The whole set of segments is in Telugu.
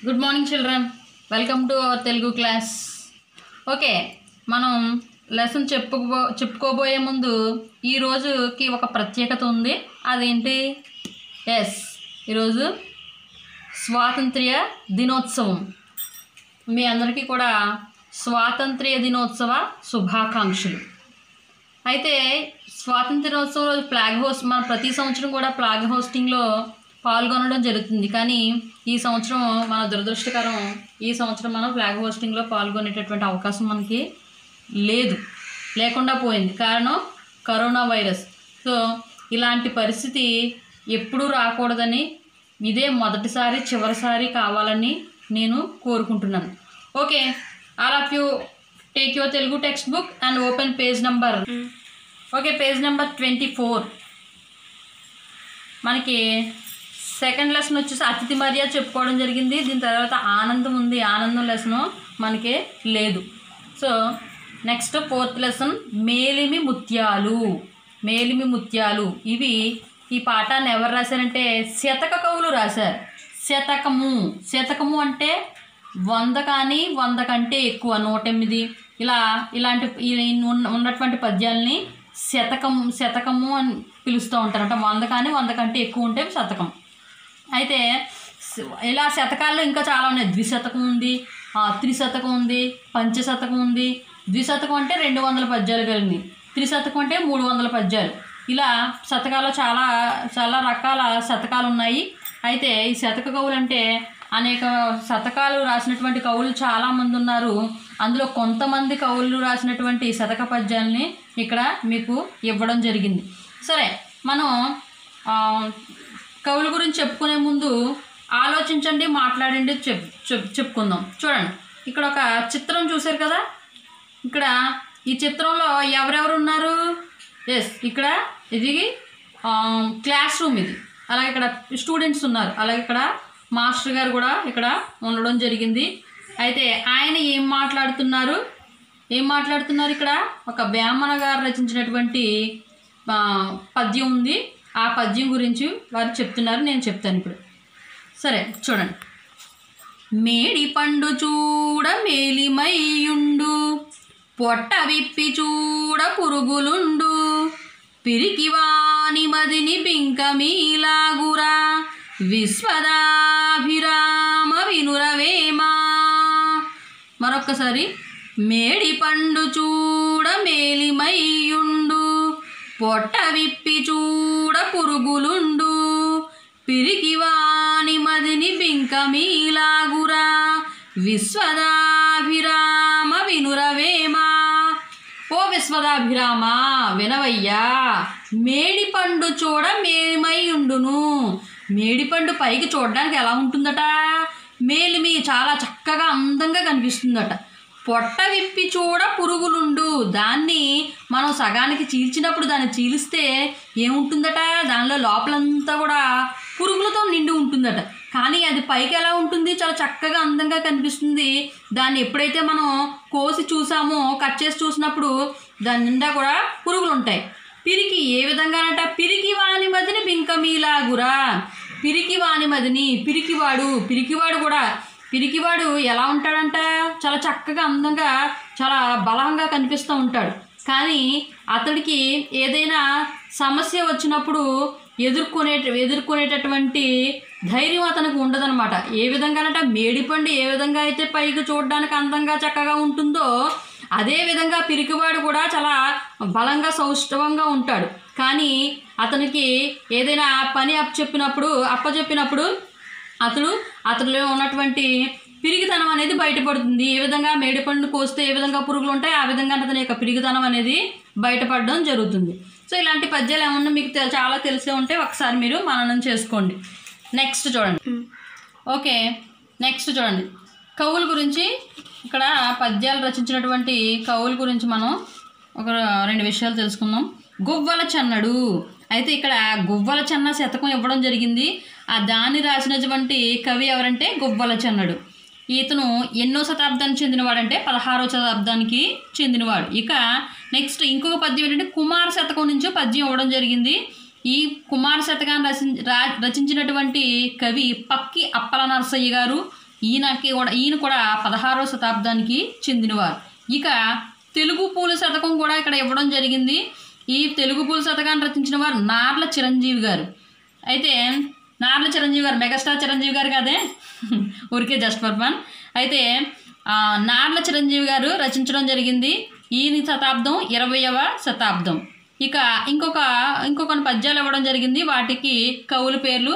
good morning children welcome to our Telugu class okay మనం లెసన్ చెప్పుకో చెప్పుకోబోయే ముందు ఈ రోజుకి ఒక ప్రత్యేకత ఉంది అదేంటి ఎస్ ఈరోజు స్వాతంత్ర్య దినోత్సవం మీ అందరికీ కూడా స్వాతంత్ర్య దినోత్సవ శుభాకాంక్షలు అయితే స్వాతంత్ర దినోత్సవం రోజు ఫ్లాగ్ హోస్ట్ మన ప్రతి సంవత్సరం కూడా ఫ్లాగ్ హోస్టింగ్లో పాల్గొనడం జరుగుతుంది కానీ ఈ సంవత్సరం మన దురదృష్టకరం ఈ సంవత్సరం మనం ఫ్లాగ్ హోస్టింగ్లో పాల్గొనేటటువంటి అవకాశం మనకి లేదు లేకుండా పోయింది కారణం కరోనా వైరస్ సో ఇలాంటి పరిస్థితి ఎప్పుడూ రాకూడదని ఇదే మొదటిసారి చివరిసారి కావాలని నేను కోరుకుంటున్నాను okay all of you take your Telugu text book and open page number okay page number twenty four మనకి సెకండ్ లెసన్ వచ్చేసి అతిథి మర్యాద చెప్పుకోవడం జరిగింది దీని తర్వాత ఆనందం ఉంది ఆనందం లెసన్ మనకి లేదు సో నెక్స్ట్ ఫోర్త్ లెసన్ మేలిమి ముత్యాలు మేలిమి ముత్యాలు ఇవి ఈ పాఠాన్ని ఎవరు రాశారంటే శతక కవులు రాశారు శతకము శతకము అంటే వంద కానీ వంద కంటే ఎక్కువ నూట ఎనిమిది ఇలా ఇలాంటి ఈ- ఉన్న- ఉన్నటువంటి పద్యాలని శతకం శతకము అని పిలుస్తూ ఉంటారు అంటే వంద కానీ వంద కంటే ఎక్కువ ఉంటే శతకం అయితే స- ఇలా శతకాల్లో ఇంకా చాలా ఉన్నాయి ద్విశతకం ఉంది ఆ, త్రిశతకం ఉంది పంచశతకం ఉంది ద్విశతకం అంటే రెండు వందల పద్యాలు కలిగింది త్రిశతకం అంటే మూడు వందల పద్యాలు ఇలా శతకాల్లో చాలా చాలా రకాల శతకాలు ఉన్నాయి అయితే ఈ శతక కవులు అంటే అనేక శతకాలు రాసినటువంటి కవులు చాలామంది ఉన్నారు అందులో కొంతమంది కవులు రాసినటువంటి శతక పద్యాలని ఇక్కడ మీకు ఇవ్వడం జరిగింది సరే మనం ఆ, కవుల గురించి చెప్పుకునే ముందు ఆలోచించండి మాట్లాడండి చెప్ చెప్ చెప్పుకుందాం చూడండి ఇక్కడ ఒక చిత్రం చూశారు కదా ఇక్కడ ఈ చిత్రంలో ఎవరెవరు ఉన్నారు ఎస్ ఇక్కడ ఇది ఆ, క్లాస్ రూమ్ ఇది అలాగే ఇక్కడ స్టూడెంట్స్ ఉన్నారు అలాగే ఇక్కడ మాస్టర్ గారు కూడా ఇక్కడ ఉండడం జరిగింది అయితే ఆయన ఏం మాట్లాడుతున్నారు ఏం మాట్లాడుతున్నారు ఇక్కడ ఒక బ్రాహ్మణ గారు రచించినటువంటి ఆ, పద్యం ఉంది ఆ పద్యం గురించి వారు చెప్తున్నారు నేను చెప్తాను ఇప్పుడు సరే చూడండి మేడి పండు చూడ మేలిమయ్యుండు పొట్ట విప్పి చూడ పురుగులుండు పిరికివాని మదిని పింకమీలాగురా విశ్వదాభిరామ వినురవేమా మరొక్కసారి మేడి పండు చూడ మేలిమయ్యుండు పొట్ట విప్పి చూడ పురుగులుండు పిరికివాని మదిని బింకమీలాగురా విశ్వదాభిరామ వినురవేమా ఓ విశ్వదాభిరామ వినవయ్యా మేడిపండు చూడ మేలిమై ఉండును మేడిపండు పైకి చూడడానికి ఎలా ఉంటుందట మేలిమి చాలా చక్కగా అందంగా కనిపిస్తుందట పొట్ట విప్పి చూడ పురుగులుండు దాన్ని మనం సగానికి చీల్చినప్పుడు దాన్ని చీలిస్తే ఏముంటుందట దానిలో లోపలంతా కూడా పురుగులతో నిండి ఉంటుందట కానీ అది పైకి ఎలా ఉంటుంది చాలా చక్కగా అందంగా కనిపిస్తుంది దాన్ని ఎప్పుడైతే మనం కోసి చూసామో కట్ చేసి చూసినప్పుడు దాని నిండా కూడా పురుగులు ఉంటాయి పిరికి ఏ విధంగానంట పిరికి వాని మదిని బింకమీలాగురా పిరికి వాని మదిని పిరికివాడు పిరికివాడు కూడా పిరికివాడు ఎలా ఉంటాడంట చాలా చక్కగా అందంగా చాలా బలంగా కనిపిస్తూ ఉంటాడు కానీ అతడికి ఏదైనా సమస్య వచ్చినప్పుడు ఎదుర్కొనే ఎదుర్కొనేటటువంటి ధైర్యం అతనికి ఉండదన్నమాట ఏ విధంగానంటే మేడిపండు ఏ విధంగా అయితే పైకి చూడడానికి అందంగా చక్కగా ఉంటుందో అదే విధంగా పిరికివాడు కూడా చాలా బలంగా సౌష్ఠవంగా ఉంటాడు కానీ అతనికి ఏదైనా పని అప్పచెప్పినప్పుడు అప్పచెప్పినప్పుడు అతడు అతడిలో ఉన్నటువంటి పిరిగితనం అనేది బయటపడుతుంది ఏ విధంగా మేడిపండును కోస్తే ఏ విధంగా పురుగులు ఉంటాయి ఆ విధంగా అతని యొక్క పిరిగితనం అనేది బయటపడడం జరుగుతుంది సో ఇలాంటి పద్యాలు ఏమన్నా మీకు తె- చాలా తెలిసే ఉంటే ఒకసారి మీరు మననం చేసుకోండి నెక్స్ట్ చూడండి ఓకే నెక్స్ట్ చూడండి కవుల గురించి ఇక్కడ పద్యాలు రచించినటువంటి కవుల గురించి మనం ఒక రెండు విషయాలు తెలుసుకుందాం గువ్వల చెన్నడు అయితే ఇక్కడ గువ్వల చెన్న శతకం ఇవ్వడం జరిగింది ఆ దాన్ని రాసినటువంటి కవి ఎవరంటే గువ్వల చెన్నడు ఇతను ఎన్నో శతాబ్దానికి చెందినవాడంటే పదహారో శతాబ్దానికి చెందినవాడు ఇక నెక్స్ట్ ఇంకొక పద్యం ఏంటంటే కుమార శతకం నుంచి పద్యం ఇవ్వడం జరిగింది ఈ కుమార శతకాన్ని రచి రా రచించినటువంటి కవి పక్కి అప్పల నరసయ్య గారు ఈయనకి కూడా ఈయన కూడా పదహారవ శతాబ్దానికి చెందినవారు ఇక తెలుగు పూల శతకం కూడా ఇక్కడ ఇవ్వడం జరిగింది ఈ తెలుగు పూల శతకాన్ని రచించిన వారు నార్ల చిరంజీవి గారు అయితే నార్ల చిరంజీవి గారు మెగాస్టార్ చిరంజీవి గారు కాదే ఊరికే జస్ట్ ఫర్ ఫన్ అయితే ఆ, నార్ల చిరంజీవి గారు రచించడం జరిగింది ఈ శతాబ్దం ఇరవయవ శతాబ్దం ఇక ఇంకొక ఇంకొక పద్యాలు ఇవ్వడం జరిగింది వాటికి కవుల పేర్లు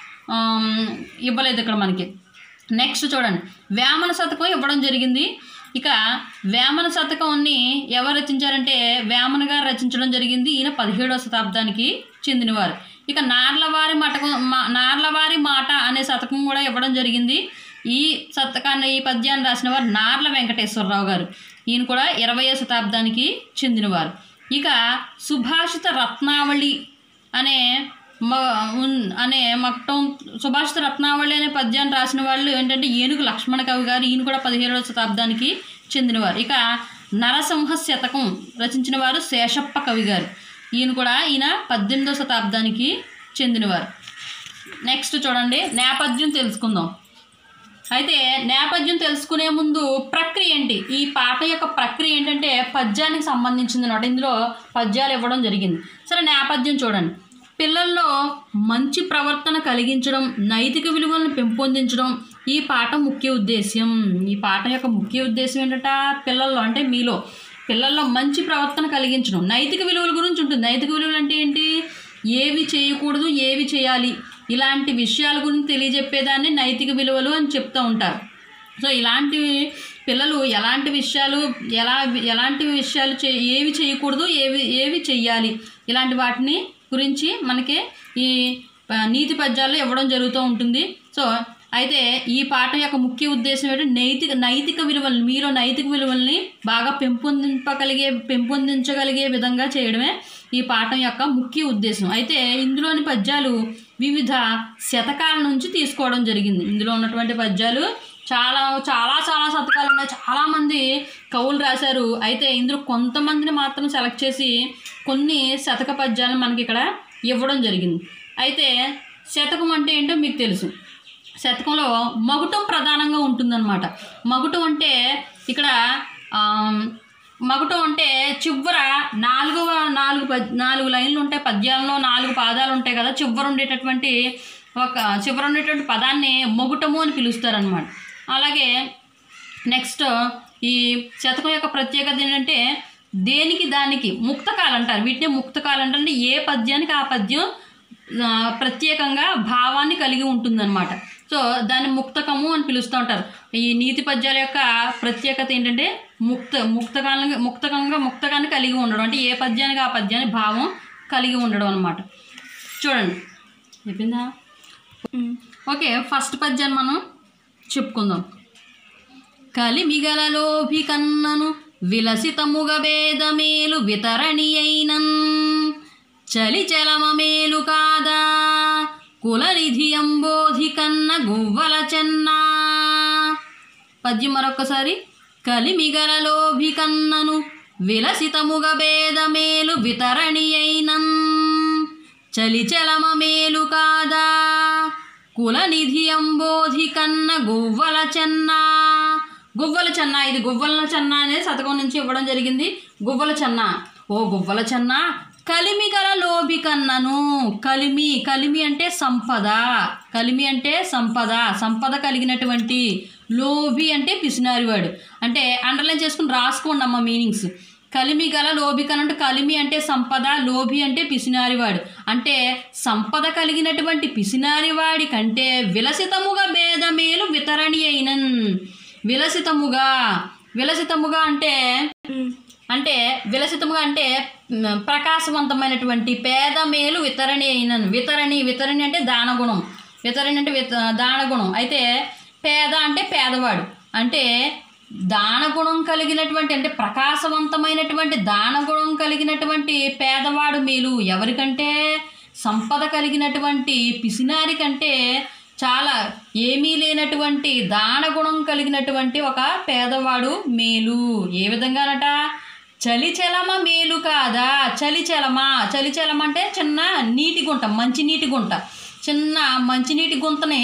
ఆమ్, ఇవ్వలేదు ఇక్కడ మనకి నెక్స్ట్ చూడండి వేమన శతకం ఇవ్వడం జరిగింది ఇక వేమన శతకంని ఎవరు రచించారంటే వేమన గారు రచించడం జరిగింది ఈయన పదిహేడవ శతాబ్దానికి చెందినవారు ఇక నార్లవారి మటకం మా- నార్లవారి మాట అనే శతకం కూడా ఇవ్వడం జరిగింది ఈ శతకాన్ని ఈ పద్యాన్ని రాసిన వారు నార్ల వెంకటేశ్వరరావు గారు ఈయన కూడా ఇరవయో శతాబ్దానికి చెందినవారు ఇక సుభాషిత రత్నావళి అనే మ- ఉన్- అనే మట్టం సుభాషిత రత్నావళి అనే పద్యాన్ని రాసిన వాళ్ళు ఏంటంటే ఏనుగు లక్ష్మణ కవి గారు ఈయన కూడా పదిహేడవ శతాబ్దానికి చెందినవారు ఇక నరసింహ శతకం రచించిన వారు శేషప్ప కవి గారు ఈయన కూడా ఈయన పద్దెనిమిదవ శతాబ్దానికి చెందినవారు నెక్స్ట్ చూడండి నేపథ్యం తెలుసుకుందాం అయితే నేపథ్యం తెలుసుకునే ముందు ప్రక్రియ ఏంటి ఈ పాట యొక్క ప్రక్రియ ఏంటంటే పద్యానికి సంబంధించింది అనమాట ఇందులో పద్యాలు ఇవ్వడం జరిగింది సరే నేపథ్యం చూడండి పిల్లల్లో మంచి ప్రవర్తన కలిగించడం నైతిక విలువలను పెంపొందించడం ఈ పాట ముఖ్య ఉద్దేశ్యం ఈ పాట యొక్క ముఖ్య ఉద్దేశం ఏంటంట పిల్లల్లో అంటే మీలో పిల్లల్లో మంచి ప్రవర్తన కలిగించడం నైతిక విలువల గురించి ఉంటుంది నైతిక విలువలు అంటే ఏంటి ఏవి చేయకూడదు ఏవి చేయాలి ఇలాంటి విషయాల గురించి తెలియజెప్పేదాన్ని నైతిక విలువలు అని చెప్తూ ఉంటారు సో ఇలాంటివి పిల్లలు ఎలాంటి విషయాలు ఎలా ఎలాంటి విషయాలు చే ఏవి చేయకూడదు ఏవి ఏవి చెయ్యాలి ఇలాంటి వాటిని గురించి మనకి ఈ ఆ, నీతి పద్యాల్లో ఇవ్వడం జరుగుతూ ఉంటుంది సో అయితే ఈ పాట యొక్క ముఖ్య ఉద్దేశం ఏంటంటే నైతిక నైతిక విలువలు మీలో నైతిక విలువల్ని బాగా పెంపొందింపగలిగే పెంపొందించగలిగే విధంగా చేయడమే ఈ పాఠం యొక్క ముఖ్య ఉద్దేశం అయితే ఇందులోని పద్యాలు వివిధ శతకాల నుంచి తీసుకోవడం జరిగింది ఇందులో ఉన్నటువంటి పద్యాలు చాలా చాలా చాలా శతకాలు ఉన్నాయి చాలామంది కవులు రాశారు అయితే ఇందులో కొంతమందిని మాత్రం సెలెక్ట్ చేసి కొన్ని శతక పద్యాలను మనకి ఇక్కడ ఇవ్వడం జరిగింది అయితే శతకం అంటే ఏంటో మీకు తెలుసు శతకంలో మగుటం ప్రధానంగా ఉంటుందన్నమాట మగుటం అంటే ఇక్కడ ఆమ్, మగుటం అంటే చివర నాలుగు నాలుగు పద్ నాలుగు లైన్లు ఉంటాయి పద్యాలలో నాలుగు పాదాలు ఉంటాయి కదా చివర ఉండేటటువంటి ఒక చివర ఉండేటువంటి పదాన్ని మొగుటము అని పిలుస్తారనమాట అలాగే నెక్స్ట్ ఈ శతకం యొక్క ప్రత్యేకత ఏంటంటే దేనికి దానికి ముక్తకాలు అంటారు వీటిని ముక్తకాలు అంటే ఏ పద్యానికి ఆ పద్యం ఆ, ప్రత్యేకంగా భావాన్ని కలిగి ఉంటుందన్నమాట సో దాన్ని ముక్తకము అని పిలుస్తూ ఉంటారు ఈ నీతి పద్యాల యొక్క ప్రత్యేకత ఏంటంటే ముక్త ముక్తకాలంగా ముక్తకంగా ముక్తకాన్ని కలిగి ఉండడం అంటే ఏ పద్యానికి ఆ పద్యానికి భావం కలిగి ఉండడం అనమాట చూడండి చెప్పిందా ఓకే ఫస్ట్ పద్యాన్ని మనం చెప్పుకుందాం కలిమిగలలోభి కన్నను విలసితముగ భేదమేలు వితరణి అయినన్ చలి చలమ మేలు కాదా కులనిధి అంబోధి కన్న గువ్వల చెన్నా పద్యం మరొకసారి కలిమిగలలోభి కన్నను విలసితముగ భేదమేలు వితరణి అయినన్ చలి చలమ మేలు కాదా కులనిధి అంబోధి కన్న గువ్వల చెన్నా గువ్వల చెన్న ఇది గువ్వల చెన్న అనేది శతకం నుంచి ఇవ్వడం జరిగింది గువ్వల చెన్న ఓ గువ్వల చెన్న కలిమి గల లోబి కన్నను కలిమి కలిమి అంటే సంపద కలిమి అంటే సంపద సంపద కలిగినటువంటి లోబి అంటే పిసినారివాడు అంటే అండర్లైన్ చేసుకుని రాసుకోండి అమ్మ మీనింగ్స్ కలిమి గల లోబికన్ అంటే కలిమి అంటే సంపద లోభి అంటే పిసినారివాడు అంటే సంపద కలిగినటువంటి పిసినారివాడి కంటే విలసితముగా భేదమేలు వితరణి అయినన్ విలసితముగా విలసితముగా అంటే అంటే విలసితముగా అంటే మ్, ప్రకాశవంతమైనటువంటి పేద మేలు వితరణి అయినను వితరణి వితరణి అంటే దానగుణం వితరణి అంటే విత దానగుణం అయితే పేద అంటే పేదవాడు అంటే దానగుణం కలిగినటువంటి అంటే ప్రకాశవంతమైనటువంటి దానగుణం కలిగినటువంటి పేదవాడు మేలు ఎవరికంటే సంపద కలిగినటువంటి పిసినారి కంటే చాలా ఏమీ లేనటువంటి దానగుణం కలిగినటువంటి ఒక పేదవాడు మేలు ఏ విధంగానట చలిచలమ మేలు కాదా చలిచలమ చలిచలమ అంటే చిన్న నీటి గుంట మంచినీటి గుంట చిన్న మంచినీటి గుంతని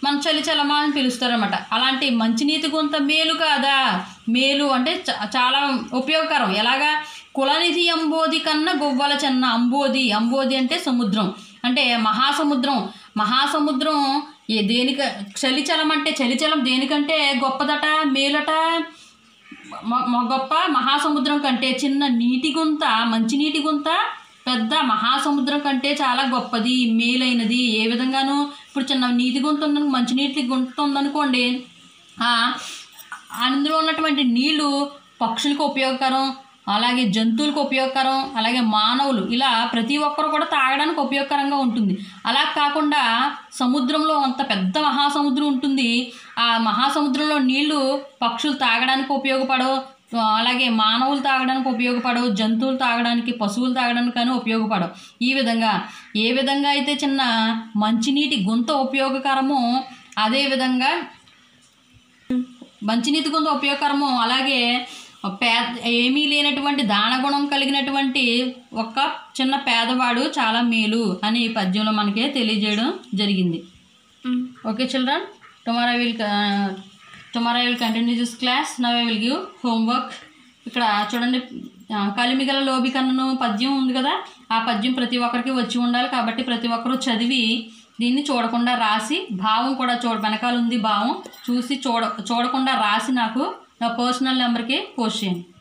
మన చలిచలమా అని పిలుస్తారనమాట అలాంటి మంచినీటి గుంత మేలు కాదా మేలు అంటే చ- చాలా ఉపయోగకరం ఎలాగా కులనిధి అంబోది కన్నా గొవ్వల చెన్న అంబోది అంబోది అంటే సముద్రం అంటే మహాసముద్రం మహాసముద్రం ఏ దేనిక చలిచలం అంటే చలిచలం దేనికంటే గొప్పదట మేలట మ- మ- గొప్ప మహాసముద్రం కంటే చిన్న నీటి గుంత మంచినీటి గుంత పెద్ద మహాసముద్రం కంటే చాలా గొప్పది మేలైనది ఏ విధంగాను ఇప్పుడు చిన్న నీటి గుంత ఉందని మంచినీటి గుంత ఉందనుకోండి ఆ, అందులో ఉన్నటువంటి నీళ్లు పక్షులకు ఉపయోగకరం అలాగే జంతువులకు ఉపయోగకరం అలాగే మానవులు ఇలా ప్రతి ఒక్కరు కూడా తాగడానికి ఉపయోగకరంగా ఉంటుంది అలా కాకుండా సముద్రంలో అంత పెద్ద మహాసముద్రం ఉంటుంది ఆ మహాసముద్రంలో నీళ్లు పక్షులు తాగడానికి ఉపయోగపడవు అలాగే మానవులు తాగడానికి ఉపయోగపడవు జంతువులు తాగడానికి పశువులు తాగడానికి కానీ ఉపయోగపడవు ఈ విధంగా ఏ విధంగా అయితే చిన్న మంచినీటి గుంత ఉపయోగకరమో అదే విధంగా మంచినీటి గుంత ఉపయోగకరము అలాగే పేద ఏమీ లేనటువంటి దానగుణం కలిగినటువంటి ఒక చిన్న పేదవాడు చాలా మేలు అని ఈ పద్యంలో మనకి తెలియజేయడం జరిగింది okay children tomorrow I will tomorrow I will continue this class now I will give homework ఇక్కడ చూడండి ఆ, కలిమిగల లోబికన్నను పద్యం ఉంది కదా ఆ పద్యం ప్రతి ఒక్కరికి వచ్చి ఉండాలి కాబట్టి ప్రతి ఒక్కరూ చదివి దీన్ని చూడకుండా రాసి భావం కూడా చూడ వెనకాల ఉంది భావం చూసి చూడ చూడకుండా రాసి నాకు నా పర్సనల్ నెంబర్కి పోస్ట్ చేయండి